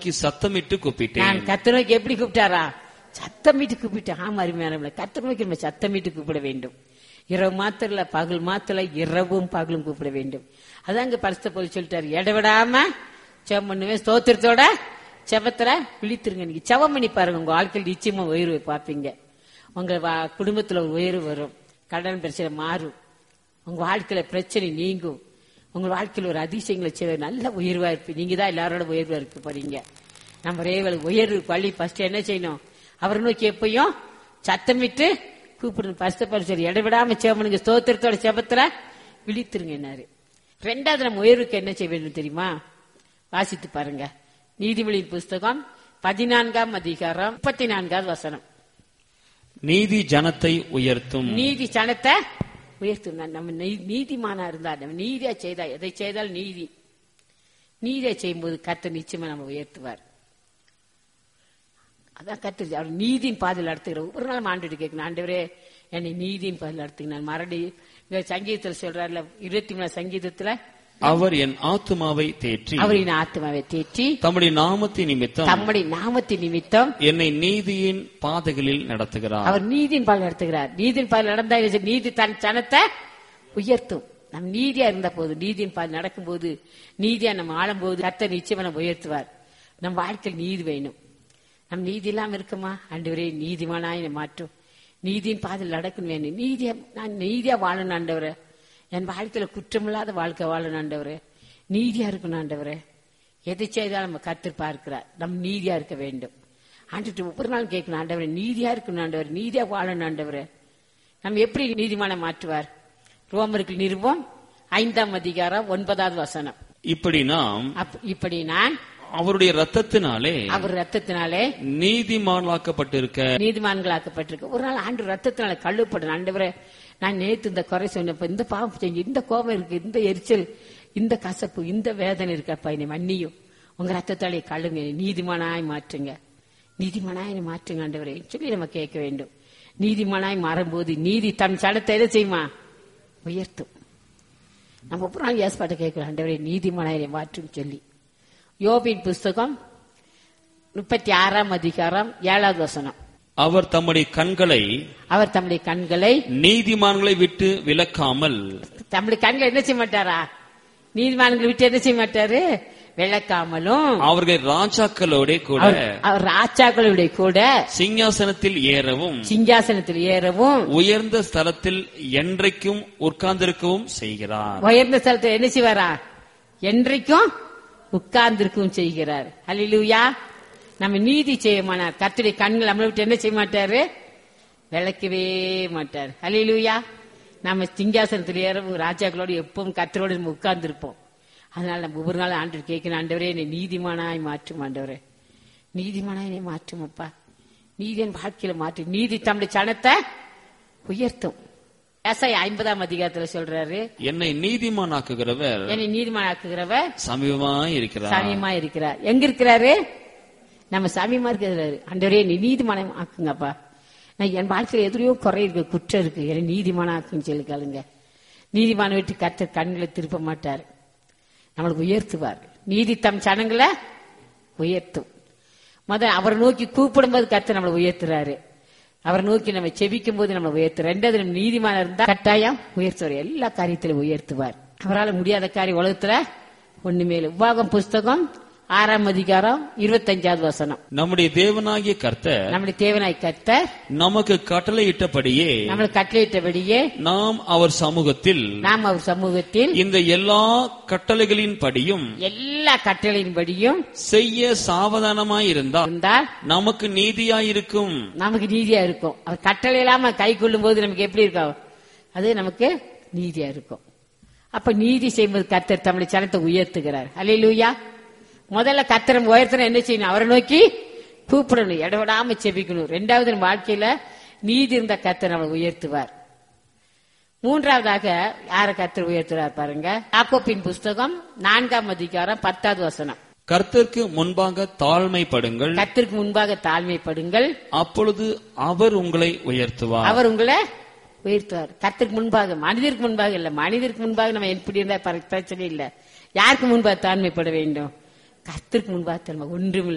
நோக்கி சத்தமிட்டு நான் கூப்பிட்டேன் கத்த நோக்கி எப்படி கூப்பிட்டாரா சத்தமிட்டு கூப்பிட்டேன் ஆமா அருமையான கத்த நோக்கி நம்ம சத்தமிட்டு கூப்பிட வேண்டும் இரவு மாத்திரம் இல்ல பகல் மாத்திரம் இல்ல, இரவும் பகலும் கூப்பிட வேண்டும் அதான் இங்க பரிசுத்த போய் சொல்லிட்டாரு இடவிடாம செவம் பண்ணுவேன் ஸ்தோத்திரத்தோட செவத்துல விழித்திருங்க நீங்க செவம் பண்ணி பாருங்க உங்க வாழ்க்கையில் நிச்சயமா உயர்வை பார்ப்பீங்க உங்க வா- குடும்பத்துல ஒரு உயர்வு வரும் கடன் பிரச்சனை மாறும் உங்க வாழ்க்கையில பிரச்சனை நீங்கும் உங்க வாழ்க்கையில ஒரு அதிசயங்களை செய்வது நல்ல உயர்வா இருப்பீங்க நீங்க தான் எல்லாரோட உயர்வா இருக்க போறீங்க நம்ம ரேவல் உயர்வு வழி ஃபர்ஸ்ட் என்ன செய்யணும் அவரை நோக்கி எப்பயும் சத்தமிட்டு கூப்பிடணும் பரிசு பரிசு இடவிடாம சேவனுங்க ஸ்தோத்திரத்தோட செபத்துல விழித்திருங்க என்னாரு ரெண்டாவது நம்ம உயர்வுக்கு என்ன செய்ய வேண்டும் தெரியுமா வாசித்து பாருங்க நீதிமொழியின் புஸ்தகம் பதினான்காம் அதிகாரம் முப்பத்தி நான்காவது வசனம் நீதி ஜனத்தை உயர்த்தும் நீதி சனத்தை உயர்த்தும் நான் நம்ம நீ- நீதிமானா இருந்தா நம்ம நீதியா செய்தா எதை செய்தால் நீதி நீதியா செய்யும்போது கர்த்தர் நிச்சயமா நம்ம உயர்த்துவார் அதான் கர்த்தர் அவர் நீதியின் பாதையில் நடத்துகிற ஒவ்வொரு நாளும் ஆண்டு கேட்கணும் ஆண்டவரே என்னை நீதியின் பாதையில் நடத்துங்க நான் மறுபடி இங்க சங்கீதத்தில் சொல்றாருல இருபத்தி மூணு சங்கீதத்துல அவர் என் ஆத்துமாவை தேற்றி அவரின் ஆத்மாவை தேற்றி தம்முடைய நாமத்தின் நிமித்தம் தம்முடைய நாமத்தின் நிமித்தம் என்னை நீதியின் பாதைகளில் நடத்துகிறார் அவர் நீதியின் பால் நடத்துகிறார் நீதியின் பால் நடந்தா இது நீதி தன் சனத்தை உயர்த்தும் நம் நீதியா இருந்த போது நீதியின் பால் நடக்கும்போது நீதியா நம்ம ஆளும்போது கர்த்தர் நிச்சயமா நம்ம உயர்த்துவார் நம் வாழ்க்கையில் நீதி வேணும் நம் நீதி இல்லாம இருக்குமா ஆண்டவரே நீதிமானாய் என்னை மாற்றும் நீதியின் பாதையில் நடக்கணும் வேணும் நீதியா நான் நீதியா வாழணும் ஆண்டவரே என் வாழ்க்கையில குற்றமில்லாத வாழ்க்கை வாழணும் ஆண்டவரே நீதியா இருக்கணும் ஆண்டவரே எதை செய்தாலும் நம்ம கர்த்தர் பார்க்கிறார் நம் நீதியா இருக்க வேண்டும் ஆண்டுட்டு ஒவ்வொரு நாள் கேட்கணும் ஆண்டவரே நீதியா இருக்கணும் ஆண்டவர் நீதியா வாழணும் ஆண்டவரே நம்ம எப்படி நீதிமான மாற்றுவார் ரோமருக்கு நிருபம் ஐந்தாம் அதிகாரம் ஒன்பதாவது வசனம் இப்படி நாம் அப்- இப்படி நான் அவருடைய ரத்தத்தினாலே அவர் ரத்தத்தினாலே நீதிமான்களாக்கப்பட்டிருக்க நீதிமான்களாக்கப்பட்டிருக்கு ஒரு நாள் ஆண்டு ரத்தத்தினால கழுவப்படும் ஆண்டவரே நான் நேத்து இந்த குறை சொன்னப்ப இந்த பாவம் செஞ்சு இந்த கோபம் இருக்கு இந்த எரிச்சல் இந்த கசப்பு இந்த வேதனை இருக்கப்பா என்னை மன்னியும் உங்க ரத்தத்தாலே கழுங்க என்னை நீதிமானாய் மாற்றுங்க நீதிமானாய் என்னை மாற்றுங்க ஆண்டவரே சொல்லி நம்ம கேட்க வேண்டும் நீதிமானாய் மாறும்போது நீதி தன் சடத்தை எதை செய்யுமா உயர்த்தும் நம்ம ஒவ்வொரு நாள் ஏற்பாட்டை கேட்கிறோம் ஆண்டவரே நீதிமானாய் என்னை மாற்றும் சொல்லி யோபின் புஸ்தகம் முப்பத்தி ஆறாம் அதிகாரம் ஏழாவது வசனம் அவர் தம்முடைய கண்களை அவர் தம்முடைய கண்களை நீதிமான்களை விட்டு விலக்காமல் தம்முடைய கண்களை என்ன செய்ய மாட்டாரா நீதிமான்களை விட்டு என்ன செய்ய மாட்டாரு விளக்காமலும் அவர்கள் ராஜாக்களோட கூட அவர் அவர் ராஜாக்களுடைய கூட சிங்காசனத்தில் ஏறவும் சிங்காசனத்தில் ஏறவும் உயர்ந்த ஸ்தலத்தில் என்றைக்கும் உட்கார்ந்திருக்கவும் செய்கிறார் உயர்ந்த ஸ்தலத்தில் என்ன செய்வாரா என்றைக்கும் உட்கார்ந்திருக்கவும் செய்கிறார் அல்லேலூயா நம்ம நீதி செய்ய மாட்டார் கர்த்தருடைய கண்கள் நம்மளை விட்டு என்ன செய்ய மாட்டாரு விளக்கவே மாட்டார் அல்லேலூயா நம்ம சிங்காசனத்தில் ஏறவும் ராஜாக்களோடு எப்பவும் கர்த்தரோடு நம்ம உட்கார்ந்திருப்போம் அதனால நம்ம ஒவ்வொரு நாள் ஆண்டு கேட்கணும் ஆண்டவரே என்னை நீதிமானாய் மாற்றும் ஆண்டவரே நீதிமானாய் என்னை மாற்றும் அப்பா நீதி என் வாழ்க்கையில மாற்று நீதி தம்முடைய சனத்தை உயர்த்தும் ஏசாய் ஐம்பதாம் அதிகாரத்துல சொல்றாரு என்னை நீதிமானாக்குகிறவர் என்னை நீதிமானாக்குகிறவர் சமீபமாய் இருக்கிறார் சாமியமா இருக்கிறார் எங்க இருக்கிறாரு நம்ம சாமியமா இருக்கிறாரு அண்டவரே நீ நீதிமானம் ஆக்குங்கப்பா நான் என் வாழ்க்கையில எதிரையோ குறை இருக்கு குற்றம் இருக்கு என்னை நீதிமான ஆக்குன்னு சொல்லி கேளுங்க நீதிமான விட்டு கத்த கண்களை திருப்ப மாட்டார் நம்மளுக்கு உயர்த்துவார் நீதி தம் சனங்களை உயர்த்தும் முத அவரை நோக்கி கூப்பிடும்போது கத்த நம்மளை உயர்த்துறாரு அவரை நோக்கி நம்ம செபிக்கும் போது நம்ம உயர்த்து ரெண்டாவது நம்ம நீதிமான இருந்தா கட்டாயம் உயர்த்துவார் எல்லா காரியத்திலும் உயர்த்துவார் அவரால் முடியாத காரியம் உலகத்துல ஒண்ணுமே இல்லை உபாகம் புஸ்தகம் ஆறாம் அதிகாரம் இருபத்தஞ்சாவது வசனம் நம்முடைய தேவனாகிய கர்த்தர் நம்முடைய தேவனாய் கர்த்தர் நமக்கு கட்டளையிட்டபடியே நம்மளை கட்டளையிட்டபடியே நாம் அவர் சமூகத்தில் நாம் அவர் சமூகத்தில் இந்த எல்லா கட்டளைகளின் படியும் எல்லா கட்டளையின்படியும் செய்ய சாவதானமாய் இருந்தால் இருந்தால் நமக்கு நீதியாயிருக்கும் நமக்கு நீதியா இருக்கும் அவர் கட்டளை இல்லாம கை கொள்ளும் போது நமக்கு எப்படி இருக்கும் அது நமக்கு நீதியா இருக்கும் அப்ப நீதி செய்யும்போது கர்த்தர் தம்முடைய சனத்தை உயர்த்துகிறார் அல்லேலூயா முதல்ல கர்த்தரம் உயர்த்தணும் என்ன செய்யணும் அவரை நோக்கி கூப்பிடணும் இடவிடாம செபிக்கணும் ரெண்டாவது நம்ம வாழ்க்கையில நீதி இருந்த கர்த்தர் நம்மளை உயர்த்துவார் மூன்றாவதாக யார கர்த்தர் உயர்த்துறார் பாருங்க யாக்கோப்பின் புஸ்தகம் நான்காம் அதிகாரம் பத்தாவது வசனம் கர்த்தருக்கு முன்பாக தாழ்மைப்படுங்கள் கர்த்தருக்கு முன்பாக தாழ்மைப்படுங்கள் அப்பொழுது அவர் உங்களை உயர்த்துவார் அவர் உங்களை உயர்த்துவார் கர்த்தருக்கு முன்பாக மனிதருக்கு முன்பாக இல்ல மனிதருக்கு முன்பாக நம்ம எப்படி இருந்தா பர- பிரச்சனை இல்ல யாருக்கு முன்பாக தாழ்மைப்பட வேண்டும் கர்த்தருக்கு முன்பாக நம்ம ஒன்றும்